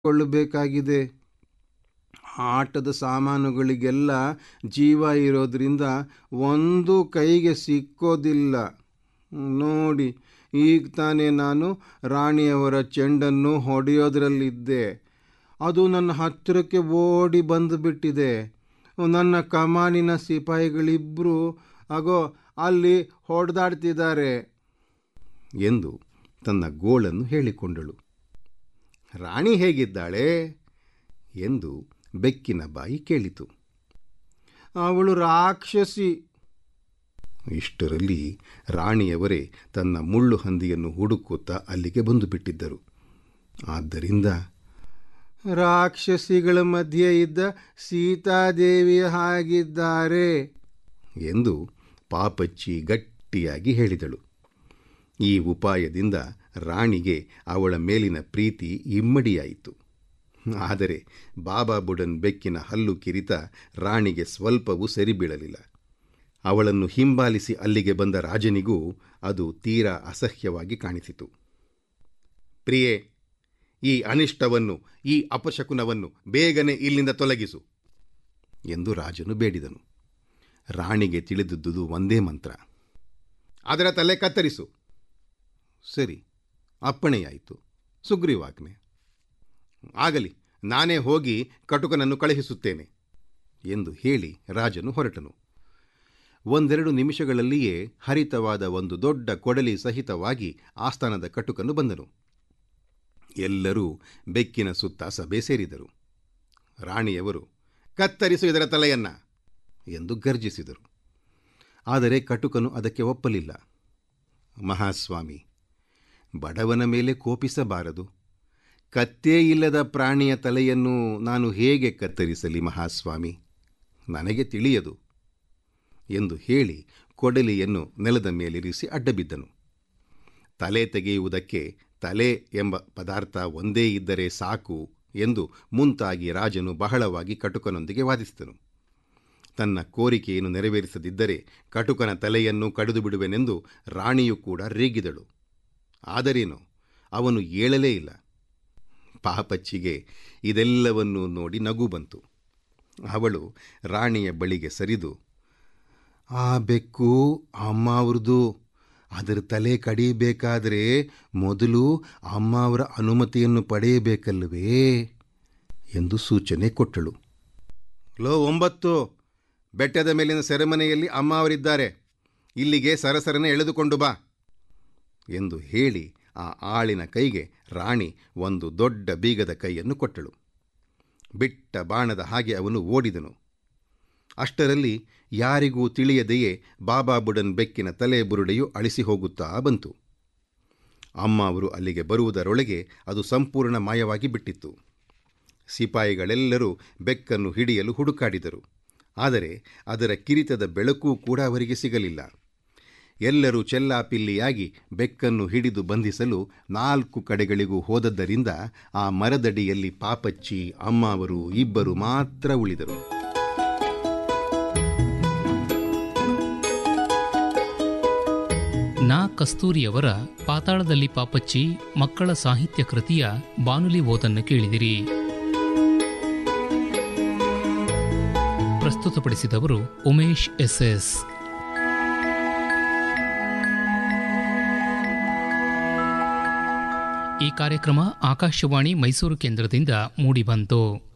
ಕೊಳ್ಳಬೇಕಾಗಿದೆ ಆಟದ ಸಾಮಾನುಗಳಿಗೆಲ್ಲ ಜೀವ ಇರೋದ್ರಿಂದ ಒಂದು ಕೈಗೆ ಸಿಕ್ಕೋದಿಲ್ಲ ನೋಡಿ ಈಗ ತಾನೇ ನಾನು ರಾಣಿಯವರ ಚೆಂಡನ್ನು ಹೊಡೆಯೋದ್ರಲ್ಲಿದ್ದೆ ಅದು ನನ್ನ ಹತ್ತಿರಕ್ಕೆ ಓಡಿ ಬಂದುಬಿಟ್ಟಿದೆ ನನ್ನ ಕಮಾನಿನ ಸಿಪಾಯಿಗಳಿಬ್ಬರು ಆಗೋ ಅಲ್ಲಿ ಹೊಡೆದಾಡ್ತಿದ್ದಾರೆ ಎಂದು ತನ್ನ ಗೋಳನ್ನು ಹೇಳಿಕೊಂಡಳು ರಾಣಿ ಹೇಗಿದ್ದಾಳೆ ಎಂದು ಬೆಕ್ಕಿನ ಬಾಯಿ ಕೇಳಿತು ಅವಳು ರಾಕ್ಷಸಿ ಇಷ್ಟರಲ್ಲಿ ರಾಣಿಯವರೇ ತನ್ನ ಮುಳ್ಳು ಹಂದಿಯನ್ನು ಹುಡುಕುತ್ತಾ ಅಲ್ಲಿಗೆ ಬಂದು ಬಿಟ್ಟಿದ್ದರು ಆದ್ದರಿಂದ ರಾಕ್ಷಸಿಗಳ ಮಧ್ಯೆ ಇದ್ದ ಸೀತಾದೇವಿಯ ಹಾಗಿದ್ದಾರೆ ಎಂದು ಪಾಪಚ್ಚಿ ಗಟ್ಟಿಯಾಗಿ ಹೇಳಿದಳು ಈ ಉಪಾಯದಿಂದ ರಾಣಿಗೆ ಅವಳ ಮೇಲಿನ ಪ್ರೀತಿ ಇಮ್ಮಡಿಯಾಯಿತು ಆದರೆ ಬಾಬಾ ಬುಡನ್ ಬೆಕ್ಕಿನ ಹಲ್ಲು ಕಿರಿತ ರಾಣಿಗೆ ಸ್ವಲ್ಪವೂ ಸರಿಬೀಳಲಿಲ್ಲ ಅವಳನ್ನು ಹಿಂಬಾಲಿಸಿ ಅಲ್ಲಿಗೆ ಬಂದ ರಾಜನಿಗೂ ಅದು ತೀರಾ ಅಸಹ್ಯವಾಗಿ ಕಾಣಿಸಿತು ಪ್ರಿಯೆ ಈ ಅನಿಷ್ಟವನ್ನು ಈ ಅಪಶಕುನವನ್ನು ಬೇಗನೆ ಇಲ್ಲಿಂದ ತೊಲಗಿಸು ಎಂದು ರಾಜನು ಬೇಡಿದನು ರಾಣಿಗೆ ತಿಳಿದಿದ್ದುದು ಒಂದೇ ಮಂತ್ರ ಅದರ ತಲೆ ಕತ್ತರಿಸು ಸರಿ ಅಪ್ಪಣೆಯಾಯಿತು ಸುಗ್ರೀವಾಜ್ಞೆ ಆಗಲಿ ನಾನೇ ಹೋಗಿ ಕಟುಕನನ್ನು ಕಳುಹಿಸುತ್ತೇನೆ ಎಂದು ಹೇಳಿ ರಾಜನು ಹೊರಟನು ಒಂದೆರಡು ನಿಮಿಷಗಳಲ್ಲಿಯೇ ಹರಿತವಾದ ಒಂದು ದೊಡ್ಡ ಕೊಡಲಿ ಸಹಿತವಾಗಿ ಆಸ್ಥಾನದ ಕಟುಕನು ಬಂದನು ಎಲ್ಲರೂ ಬೆಕ್ಕಿನ ಸುತ್ತ ಸಭೆ ಸೇರಿದರು ರಾಣಿಯವರು ಕತ್ತರಿಸು ಇದರ ತಲೆಯನ್ನ ಎಂದು ಗರ್ಜಿಸಿದರು ಆದರೆ ಕಟುಕನು ಅದಕ್ಕೆ ಒಪ್ಪಲಿಲ್ಲ ಮಹಾಸ್ವಾಮಿ ಬಡವನ ಮೇಲೆ ಕೋಪಿಸಬಾರದು ಕತ್ತೇ ಇಲ್ಲದ ಪ್ರಾಣಿಯ ತಲೆಯನ್ನು ನಾನು ಹೇಗೆ ಕತ್ತರಿಸಲಿ ಮಹಾಸ್ವಾಮಿ ನನಗೆ ತಿಳಿಯದು ಎಂದು ಹೇಳಿ ಕೊಡಲಿಯನ್ನು ನೆಲದ ಮೇಲಿರಿಸಿ ಅಡ್ಡಬಿದ್ದನು ತಲೆ ತೆಗೆಯುವುದಕ್ಕೆ ತಲೆ ಎಂಬ ಪದಾರ್ಥ ಒಂದೇ ಇದ್ದರೆ ಸಾಕು ಎಂದು ಮುಂತಾಗಿ ರಾಜನು ಬಹಳವಾಗಿ ಕಟುಕನೊಂದಿಗೆ ವಾದಿಸಿದನು ತನ್ನ ಕೋರಿಕೆಯನ್ನು ನೆರವೇರಿಸದಿದ್ದರೆ ಕಟುಕನ ತಲೆಯನ್ನು ಕಡಿದು ಬಿಡುವೆನೆಂದು ರಾಣಿಯೂ ಕೂಡ ರೇಗಿದಳು ಆದರೇನು ಅವನು ಏಳಲೇ ಇಲ್ಲ ಪಾಪಚ್ಚಿಗೆ ಇದೆಲ್ಲವನ್ನೂ ನೋಡಿ ನಗು ಬಂತು ಅವಳು ರಾಣಿಯ ಬಳಿಗೆ ಸರಿದು ಆ ಬೆಕ್ಕು ಅಮ್ಮ ಅವ್ರದ್ದು ಅದರ ತಲೆ ಕಡಿಬೇಕಾದರೆ ಮೊದಲು ಅಮ್ಮ ಅವರ ಅನುಮತಿಯನ್ನು ಪಡೆಯಬೇಕಲ್ಲವೇ ಎಂದು ಸೂಚನೆ ಕೊಟ್ಟಳು ಲೋ ಒಂಬತ್ತು ಬೆಟ್ಟದ ಮೇಲಿನ ಸೆರೆಮನೆಯಲ್ಲಿ ಅಮ್ಮ ಅವರಿದ್ದಾರೆ ಇಲ್ಲಿಗೆ ಸರಸರನೆ ಎಳೆದುಕೊಂಡು ಬಾ ಎಂದು ಹೇಳಿ ಆ ಆಳಿನ ಕೈಗೆ ರಾಣಿ ಒಂದು ದೊಡ್ಡ ಬೀಗದ ಕೈಯನ್ನು ಕೊಟ್ಟಳು ಬಿಟ್ಟ ಬಾಣದ ಹಾಗೆ ಅವನು ಓಡಿದನು ಅಷ್ಟರಲ್ಲಿ ಯಾರಿಗೂ ತಿಳಿಯದೆಯೇ ಬಾಬಾ ಬುಡನ್ ಬೆಕ್ಕಿನ ತಲೆ ಬುರುಡೆಯು ಅಳಿಸಿ ಹೋಗುತ್ತಾ ಬಂತು ಅಮ್ಮ ಅವರು ಅಲ್ಲಿಗೆ ಬರುವುದರೊಳಗೆ ಅದು ಸಂಪೂರ್ಣ ಮಾಯವಾಗಿ ಬಿಟ್ಟಿತ್ತು ಸಿಪಾಯಿಗಳೆಲ್ಲರೂ ಬೆಕ್ಕನ್ನು ಹಿಡಿಯಲು ಹುಡುಕಾಡಿದರು ಆದರೆ ಅದರ ಕಿರಿತದ ಬೆಳಕೂ ಕೂಡ ಅವರಿಗೆ ಸಿಗಲಿಲ್ಲ ಎಲ್ಲರೂ ಚೆಲ್ಲಾಪಿಲ್ಲಿಯಾಗಿ ಬೆಕ್ಕನ್ನು ಹಿಡಿದು ಬಂಧಿಸಲು ನಾಲ್ಕು ಕಡೆಗಳಿಗೂ ಹೋದದ್ದರಿಂದ ಆ ಮರದಡಿಯಲ್ಲಿ ಪಾಪಚ್ಚಿ ಅಮ್ಮ ಅವರು ಇಬ್ಬರು ಮಾತ್ರ ಉಳಿದರು ನಾ ಕಸ್ತೂರಿಯವರ ಪಾತಾಳದಲ್ಲಿ ಪಾಪಚ್ಚಿ ಮಕ್ಕಳ ಸಾಹಿತ್ಯ ಕೃತಿಯ ಬಾನುಲಿ ಓದನ್ನು ಕೇಳಿದಿರಿ ಪ್ರಸ್ತುತಪಡಿಸಿದವರು ಉಮೇಶ್ ಎಸ್ ಎಸ್ ಈ ಕಾರ್ಯಕ್ರಮ ಆಕಾಶವಾಣಿ ಮೈಸೂರು ಕೇಂದ್ರದಿಂದ ಮೂಡಿಬಂತು